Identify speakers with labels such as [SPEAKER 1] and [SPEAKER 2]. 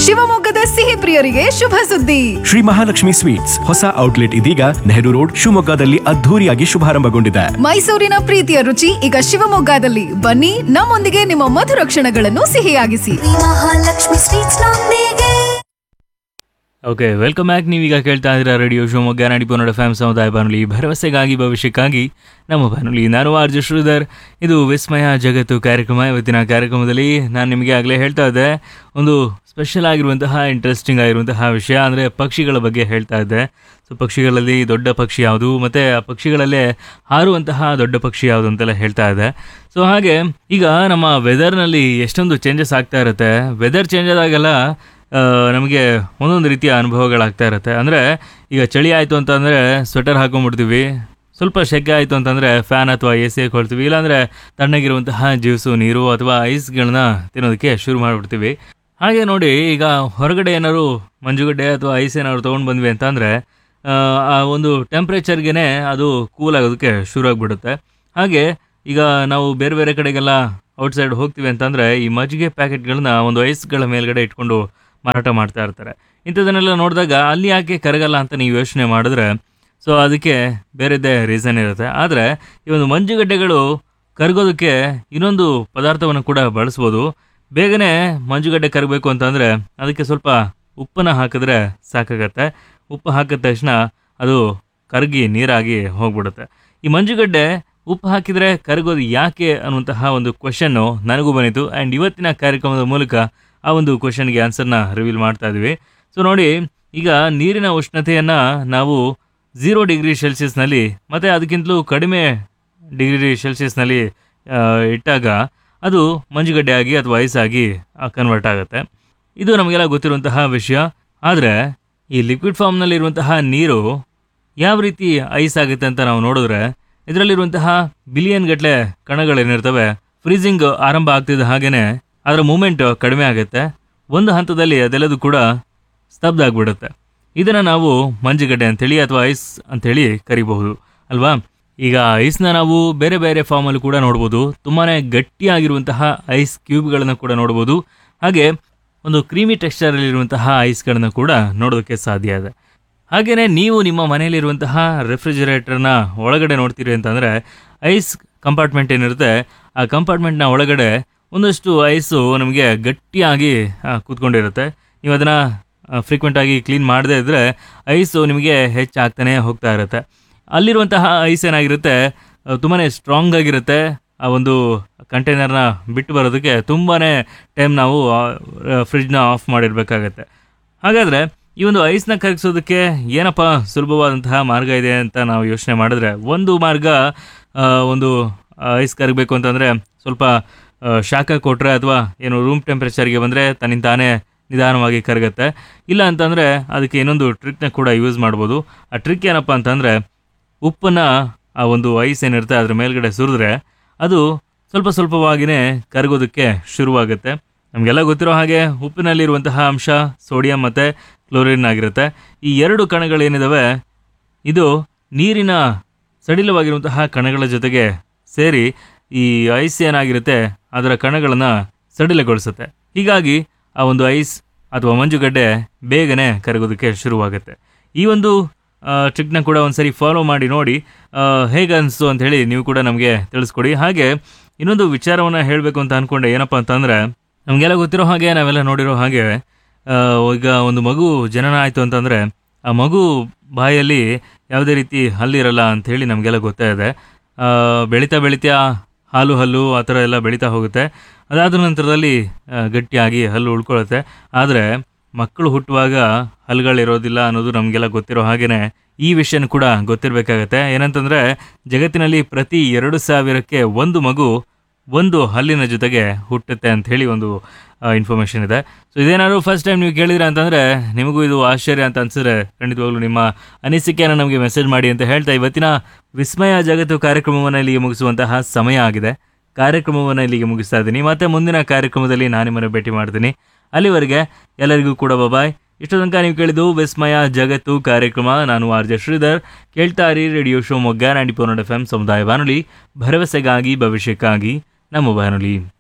[SPEAKER 1] ಶಿವಮೊಗ್ಗದ ಸಿಹಿ ಪ್ರಿಯರಿಗೆ ಶುಭ ಸುದ್ದಿ
[SPEAKER 2] ಶ್ರೀ ಮಹಾಲಕ್ಷ್ಮಿ ಸ್ವೀಟ್ಸ್ ಹೊಸ ಔಟ್ಲೆಟ್ ಇದೀಗ ನೆಹರು ರೋಡ್ ಶಿವಮೊಗ್ಗದಲ್ಲಿ ಅದ್ಧೂರಿಯಾಗಿ ಶುಭಾರಂಭಗೊಂಡಿದೆ
[SPEAKER 1] ಮೈಸೂರಿನ ಪ್ರೀತಿಯ ರುಚಿ ಈಗ ಶಿವಮೊಗ್ಗದಲ್ಲಿ ಬನ್ನಿ ನಮ್ಮೊಂದಿಗೆ ನಿಮ್ಮ ಮಧುರ ಕ್ಷಣಗಳನ್ನು ಸಿಹಿಯಾಗಿಸಿ
[SPEAKER 3] ಮಹಾಲಕ್ಷ್ಮಿ ಸ್ವೀಟ್ಸ್ ನೊಂದಿಗೆ
[SPEAKER 4] ಓಕೆ ವೆಲ್ಕಮ್ ಬ್ಯಾಕ್ ನೀವೀಗ ಕೇಳ್ತಾ ಇದ್ದೀರಾ ರೇಡಿಯೋ ಶಿವಮೊಗ್ಗ ನಾಡಿಪೋನೋಡ ಫ್ಯಾಮ್ ಸಮುದಾಯ ಬಾನುಲಿ ಭರವಸೆಗಾಗಿ ಭವಿಷ್ಯಕ್ಕಾಗಿ ನಮ್ಮ ಬಾನುಲಿ ನಾನು ಆರ್ ಜೆ ಶ್ರೀಧರ್ ಇದು ವಿಸ್ಮಯ ಜಗತ್ತು ಕಾರ್ಯಕ್ರಮ ಇವತ್ತಿನ ಕಾರ್ಯಕ್ರಮದಲ್ಲಿ ನಾನು ನಿಮಗೆ ಆಗಲೇ ಹೇಳ್ತಾ ಇದ್ದೆ ಒಂದು ಸ್ಪೆಷಲ್ ಆಗಿರುವಂತಹ ಇಂಟ್ರೆಸ್ಟಿಂಗ್ ಆಗಿರುವಂತಹ ವಿಷಯ ಅಂದರೆ ಪಕ್ಷಿಗಳ ಬಗ್ಗೆ ಹೇಳ್ತಾ ಇದ್ದೆ ಸೊ ಪಕ್ಷಿಗಳಲ್ಲಿ ದೊಡ್ಡ ಪಕ್ಷಿ ಯಾವುದು ಮತ್ತು ಆ ಪಕ್ಷಿಗಳಲ್ಲೇ ಹಾರುವಂತಹ ದೊಡ್ಡ ಪಕ್ಷಿ ಯಾವುದು ಅಂತೆಲ್ಲ ಹೇಳ್ತಾ ಇದ್ದೆ ಸೊ ಹಾಗೆ ಈಗ ನಮ್ಮ ವೆದರ್ನಲ್ಲಿ ಎಷ್ಟೊಂದು ಚೇಂಜಸ್ ಆಗ್ತಾ ಇರುತ್ತೆ ವೆದರ್ ಚೇಂಜ್ ಆದಾಗೆಲ್ಲ ಆ, ನಮಗೆ ಒಂದೊಂದು ರೀತಿಯ ಅನುಭವಗಳಾಗ್ತಾ ಇರುತ್ತೆ ಅಂದರೆ ಈಗ ಚಳಿ ಆಯಿತು ಅಂತಂದರೆ ಸ್ವೆಟರ್ ಹಾಕೊಂಡ್ಬಿಡ್ತೀವಿ ಸ್ವಲ್ಪ ಸೆಕೆ ಆಯಿತು ಅಂತಂದರೆ ಫ್ಯಾನ್ ಅಥವಾ ಎ ಸಿ ಹಾಕೊಳ್ತೀವಿ ಇಲ್ಲಾಂದರೆ ತಣ್ಣಗಿರುವಂತಹ ಜ್ಯೂಸು ನೀರು ಅಥವಾ ಐಸ್ಗಳನ್ನ ತಿನ್ನೋದಕ್ಕೆ ಶುರು ಮಾಡಿಬಿಡ್ತೀವಿ ಹಾಗೆ ನೋಡಿ ಈಗ ಹೊರಗಡೆ ಏನಾದ್ರು ಮಂಜುಗಡ್ಡೆ ಅಥವಾ ಐಸ್ ಏನಾದ್ರು ತೊಗೊಂಡು ಬಂದ್ವಿ ಅಂತಂದರೆ ಆ ಒಂದು ಟೆಂಪ್ರೇಚರ್ಗೆ ಅದು ಕೂಲ್ ಆಗೋದಕ್ಕೆ ಶುರು ಆಗಿಬಿಡುತ್ತೆ ಹಾಗೆ ಈಗ ನಾವು ಬೇರೆ ಬೇರೆ ಕಡೆಗೆಲ್ಲ ಔಟ್ಸೈಡ್ ಹೋಗ್ತೀವಿ ಅಂತಂದರೆ ಈ ಮಜ್ಜಿಗೆ ಪ್ಯಾಕೆಟ್ಗಳನ್ನ ಒಂದು ಐಸ್ಗಳ ಮೇಲ್ಗಡೆ ಇಟ್ಕೊಂಡು ಮಾರಾಟ ಮಾಡ್ತಾ ಇರ್ತಾರೆ ಇಂಥದನ್ನೆಲ್ಲ ನೋಡಿದಾಗ ಅಲ್ಲಿ ಯಾಕೆ ಕರಗಲ್ಲ ಅಂತ ನೀವು ಯೋಚನೆ ಮಾಡಿದ್ರೆ ಸೊ ಅದಕ್ಕೆ ಬೇರೆದೇ ರೀಸನ್ ಇರುತ್ತೆ ಆದರೆ ಈ ಒಂದು ಮಂಜುಗಡ್ಡೆಗಳು ಕರಗೋದಕ್ಕೆ ಇನ್ನೊಂದು ಪದಾರ್ಥವನ್ನು ಕೂಡ ಬಳಸ್ಬೋದು ಬೇಗನೆ ಮಂಜುಗಡ್ಡೆ ಕರಗಬೇಕು ಅಂತಂದರೆ ಅದಕ್ಕೆ ಸ್ವಲ್ಪ ಉಪ್ಪನ್ನು ಹಾಕಿದ್ರೆ ಸಾಕಾಗತ್ತೆ ಉಪ್ಪು ಹಾಕಿದ ತಕ್ಷಣ ಅದು ಕರಗಿ ನೀರಾಗಿ ಹೋಗ್ಬಿಡುತ್ತೆ ಈ ಮಂಜುಗಡ್ಡೆ ಉಪ್ಪು ಹಾಕಿದರೆ ಕರಗೋದು ಯಾಕೆ ಅನ್ನುವಂತಹ ಒಂದು ಕ್ವಶನ್ನು ನನಗೂ ಬಂದಿತ್ತು ಆ್ಯಂಡ್ ಇವತ್ತಿನ ಕಾರ್ಯಕ್ರಮದ ಮೂಲಕ ಆ ಒಂದು ಕ್ವಶನ್ಗೆ ಆನ್ಸರ್ನ ರಿವೀಲ್ ಮಾಡ್ತಾ ಇದ್ವಿ ಸೊ ನೋಡಿ ಈಗ ನೀರಿನ ಉಷ್ಣತೆಯನ್ನು ನಾವು ಝೀರೋ ಡಿಗ್ರಿ ಸೆಲ್ಸಿಯಸ್ನಲ್ಲಿ ಮತ್ತು ಅದಕ್ಕಿಂತಲೂ ಕಡಿಮೆ ಡಿಗ್ರಿ ಸೆಲ್ಸಿಯಸ್ನಲ್ಲಿ ಆ, ಇಟ್ಟಾಗ ಅದು ಮಂಜುಗಡ್ಡೆ ಆಗಿ ಅಥವಾ ಐಸ್ ಆಗಿ ಕನ್ವರ್ಟ್ ಆಗುತ್ತೆ ಇದು ನಮಗೆಲ್ಲ ಗೊತ್ತಿರುವಂತಹ ವಿಷಯ ಆದರೆ ಈ ಲಿಕ್ವಿಡ್ ಫಾರ್ಮ್ನಲ್ಲಿರುವಂತಹ ನೀರು ಯಾವ ರೀತಿ ಐಸ್ ಆಗುತ್ತೆ ಅಂತ ನಾವು ನೋಡಿದ್ರೆ ಇದರಲ್ಲಿರುವಂತಹ ಬಿಲಿಯನ್ ಗಟ್ಟಲೆ ಕಣಗಳೇನಿರ್ತವೆ ಫ್ರೀಸಿಂಗ್ ಆರಂಭ ಆಗ್ತಿದ್ದ ಹಾಗೇನೆ ಅದರ ಮೂಮೆಂಟ್ ಕಡಿಮೆ ಆಗುತ್ತೆ ಒಂದು ಹಂತದಲ್ಲಿ ಅದೆಲ್ಲದೂ ಕೂಡ ಸ್ತಬ್ಧ ಆಗಿಬಿಡುತ್ತೆ ಇದನ್ನು ನಾವು ಮಂಜುಗಡ್ಡೆ ಅಂತೇಳಿ ಅಥವಾ ಐಸ್ ಅಂತೇಳಿ ಕರಿಬಹುದು ಅಲ್ವಾ ಈಗ ಐಸ್ನ ನಾವು ಬೇರೆ ಬೇರೆ ಫಾರ್ಮಲ್ಲೂ ಕೂಡ ನೋಡ್ಬೋದು ತುಂಬಾ ಗಟ್ಟಿಯಾಗಿರುವಂತಹ ಐಸ್ ಕ್ಯೂಬ್ಗಳನ್ನು ಕೂಡ ನೋಡ್ಬೋದು ಹಾಗೆ ಒಂದು ಕ್ರೀಮಿ ಟೆಕ್ಸ್ಚರಲ್ಲಿರುವಂತಹ ಐಸ್ಗಳನ್ನು ಕೂಡ ನೋಡೋದಕ್ಕೆ ಸಾಧ್ಯ ಇದೆ ಹಾಗೆಯೇ ನೀವು ನಿಮ್ಮ ಮನೆಯಲ್ಲಿರುವಂತಹ ರೆಫ್ರಿಜರೇಟರ್ನ ಒಳಗಡೆ ನೋಡ್ತೀರಿ ಅಂತಂದರೆ ಐಸ್ ಕಂಪಾರ್ಟ್ಮೆಂಟ್ ಏನಿರುತ್ತೆ ಆ ಕಂಪಾರ್ಟ್ಮೆಂಟ್ನ ಒಳಗಡೆ ಒಂದಷ್ಟು ಐಸು ನಮಗೆ ಗಟ್ಟಿಯಾಗಿ ಆ, ಕೂತ್ಕೊಂಡಿರುತ್ತೆ ನೀವು ಅದನ್ನು ಫ್ರೀಕ್ವೆಂಟಾಗಿ ಕ್ಲೀನ್ ಮಾಡದೇ ಇದ್ದರೆ ಐಸು ನಿಮಗೆ ಹೆಚ್ಚಾಗ್ತಾನೆ ಹೋಗ್ತಾ ಇರುತ್ತೆ ಅಲ್ಲಿರುವಂತಹ ಐಸ್ ಏನಾಗಿರುತ್ತೆ ತುಂಬಾ ಸ್ಟ್ರಾಂಗ್ ಆಗಿರುತ್ತೆ ಆ ಒಂದು ಕಂಟೈನರ್ನ ಬಿಟ್ಟು ಬರೋದಕ್ಕೆ ತುಂಬಾ ಟೈಮ್ ನಾವು ಫ್ರಿಡ್ಜ್ನ ಆಫ್ ಮಾಡಿರಬೇಕಾಗತ್ತೆ ಹಾಗಾದರೆ ಈ ಒಂದು ಐಸ್ನ ಕರಗಿಸೋದಕ್ಕೆ ಏನಪ್ಪ ಸುಲಭವಾದಂತಹ ಮಾರ್ಗ ಇದೆ ಅಂತ ನಾವು ಯೋಚನೆ ಮಾಡಿದ್ರೆ ಒಂದು ಮಾರ್ಗ ಆ, ಒಂದು ಐಸ್ ಕರಗಬೇಕು ಅಂತಂದರೆ ಸ್ವಲ್ಪ ಆ, ಶಾಖ ಕೊಟ್ಟರೆ ಅಥವಾ ಏನು ರೂಮ್ ಟೆಂಪ್ರೇಚರ್ಗೆ ಬಂದರೆ ತನ್ನಿಂದ ತಾನೇ ನಿಧಾನವಾಗಿ ಕರಗುತ್ತೆ ಇಲ್ಲ ಅಂತಂದರೆ ಅದಕ್ಕೆ ಇನ್ನೊಂದು ಟ್ರಿಕ್ನ ಕೂಡ ಯೂಸ್ ಮಾಡ್ಬೋದು ಆ ಟ್ರಿಕ್ ಏನಪ್ಪ ಅಂತಂದರೆ ಉಪ್ಪನ್ನು ಆ ಒಂದು ಐಸ್ ಏನಿರುತ್ತೆ ಅದ್ರ ಮೇಲ್ಗಡೆ ಸುರಿದ್ರೆ ಅದು ಸ್ವಲ್ಪ ಸ್ವಲ್ಪವಾಗಿಯೇ ಕರಗೋದಕ್ಕೆ ಶುರುವಾಗುತ್ತೆ ನಮಗೆಲ್ಲ ಗೊತ್ತಿರೋ ಹಾಗೆ ಉಪ್ಪಿನಲ್ಲಿರುವಂತಹ ಅಂಶ ಸೋಡಿಯಂ ಮತ್ತು ಕ್ಲೋರಿನ್ ಆಗಿರುತ್ತೆ ಈ ಎರಡು ಕಣಗಳೇನಿದಾವೆ ಇದು ನೀರಿನ ಸಡಿಲವಾಗಿರುವಂತಹ ಕಣಗಳ ಜೊತೆಗೆ ಸೇರಿ ಈ ಐಸ್ ಏನಾಗಿರುತ್ತೆ ಅದರ ಕಣಗಳನ್ನು ಸಡಿಲಗೊಳಿಸುತ್ತೆ ಹೀಗಾಗಿ ಆ ಒಂದು ಐಸ್ ಅಥವಾ ಮಂಜುಗಡ್ಡೆ ಬೇಗನೆ ಕರಗೋದಕ್ಕೆ ಶುರುವಾಗುತ್ತೆ ಈ ಒಂದು ಟ್ರಿಕ್ನ ಕೂಡ ಒಂದ್ಸರಿ ಫಾಲೋ ಮಾಡಿ ನೋಡಿ ಆ, ಹೇಗೆ ಅನಿಸ್ತು ಅಂತ ಹೇಳಿ ನೀವು ಕೂಡ ನಮಗೆ ತಿಳಿಸ್ಕೊಡಿ ಹಾಗೆ ಇನ್ನೊಂದು ವಿಚಾರವನ್ನು ಹೇಳಬೇಕು ಅಂತ ಅಂದ್ಕೊಂಡೆ ಏನಪ್ಪ ಅಂತಂದರೆ ನಮಗೆಲ್ಲ ಗೊತ್ತಿರೋ ಹಾಗೆ ನಾವೆಲ್ಲ ನೋಡಿರೋ ಹಾಗೆ ಆ, ಈಗ ಒಂದು ಮಗು ಜನನ ಆಯಿತು ಅಂತಂದರೆ ಆ ಮಗು ಬಾಯಲ್ಲಿ ಯಾವುದೇ ರೀತಿ ಹಲ್ಲಿರಲ್ಲ ಅಂತ ಹೇಳಿ ನಮಗೆಲ್ಲ ಗೊತ್ತೇ ಇದೆ ಆ, ಬೆಳೀತಾ ಬೆಳೀತಾ ಹಾಲು ಹಲ್ಲು ಆ ಥರ ಎಲ್ಲ ಬೆಳೀತಾ ಹೋಗುತ್ತೆ ಅದಾದ ನಂತರದಲ್ಲಿ ಆ, ಗಟ್ಟಿಯಾಗಿ ಹಲ್ಲು ಉಳ್ಕೊಳ್ಳುತ್ತೆ ಆದರೆ ಮಕ್ಕಳು ಹುಟ್ಟುವಾಗ ಹಲ್ಲುಗಳಿರೋದಿಲ್ಲ ಅನ್ನೋದು ನಮಗೆಲ್ಲ ಗೊತ್ತಿರೋ ಹಾಗೆಯೇ ಈ ವಿಷಯನೂ ಕೂಡ ಗೊತ್ತಿರಬೇಕಾಗತ್ತೆ ಏನಂತಂದರೆ ಜಗತ್ತಿನಲ್ಲಿ ಪ್ರತಿ ಎರಡು ಸಾವಿರಕ್ಕೆ ಒಂದು ಮಗು ಒಂದು ಹಲ್ಲಿನ ಜೊತೆಗೆ ಹುಟ್ಟುತ್ತೆ ಅಂತ ಹೇಳಿ ಒಂದು ಇನ್ಫಾರ್ಮೇಷನ್ ಇದೆ ಸೊ ಇದೇನಾದ್ರು ಫಸ್ಟ್ ಟೈಮ್ ನೀವು ಕೇಳಿದ್ರೆ ಅಂತಂದರೆ ನಿಮಗೂ ಇದು ಆಶ್ಚರ್ಯ ಅಂತ ಅನ್ಸಿದ್ರೆ ಖಂಡಿತವಾಗ್ಲೂ ನಿಮ್ಮ ಅನಿಸಿಕೆಯನ್ನು ನಮಗೆ ಮೆಸೇಜ್ ಮಾಡಿ ಅಂತ ಹೇಳ್ತಾ ಇವತ್ತಿನ ವಿಸ್ಮಯ ಜಗತ್ತು ಕಾರ್ಯಕ್ರಮವನ್ನು ಇಲ್ಲಿಗೆ ಮುಗಿಸುವಂತಹ ಸಮಯ ಆಗಿದೆ ಕಾರ್ಯಕ್ರಮವನ್ನು ಇಲ್ಲಿಗೆ ಮುಗಿಸ್ತಾ ಇದ್ದೀನಿ ಮತ್ತೆ ಮುಂದಿನ ಕಾರ್ಯಕ್ರಮದಲ್ಲಿ ನಾನು ನಿಮ್ಮನ್ನು ಭೇಟಿ ಮಾಡ್ತೀನಿ ಅಲ್ಲಿವರೆಗೆ ಎಲ್ಲರಿಗೂ ಕೂಡ ಬಾಯ್ ಇಷ್ಟು ತನಕ ನೀವು ಕೇಳಿದ್ದು ವಿಸ್ಮಯ ಜಗತ್ತು ಕಾರ್ಯಕ್ರಮ ನಾನು ಆರ್ ಜೆ ಶ್ರೀಧರ್ ಕೇಳ್ತಾ ಇರಿ ರೇಡಿಯೋ ಶಿವಮೊಗ್ಗ ನಾಡಿ ಪೋನಡ್ ಎಫ್ ಎಂ ಸಮುದಾಯ ಬಾನುಲಿ ಭರವಸೆಗಾಗಿ ಭವಿಷ್ಯಕ್ಕಾಗಿ ನಮ್ಮ ಬಾನುಲಿ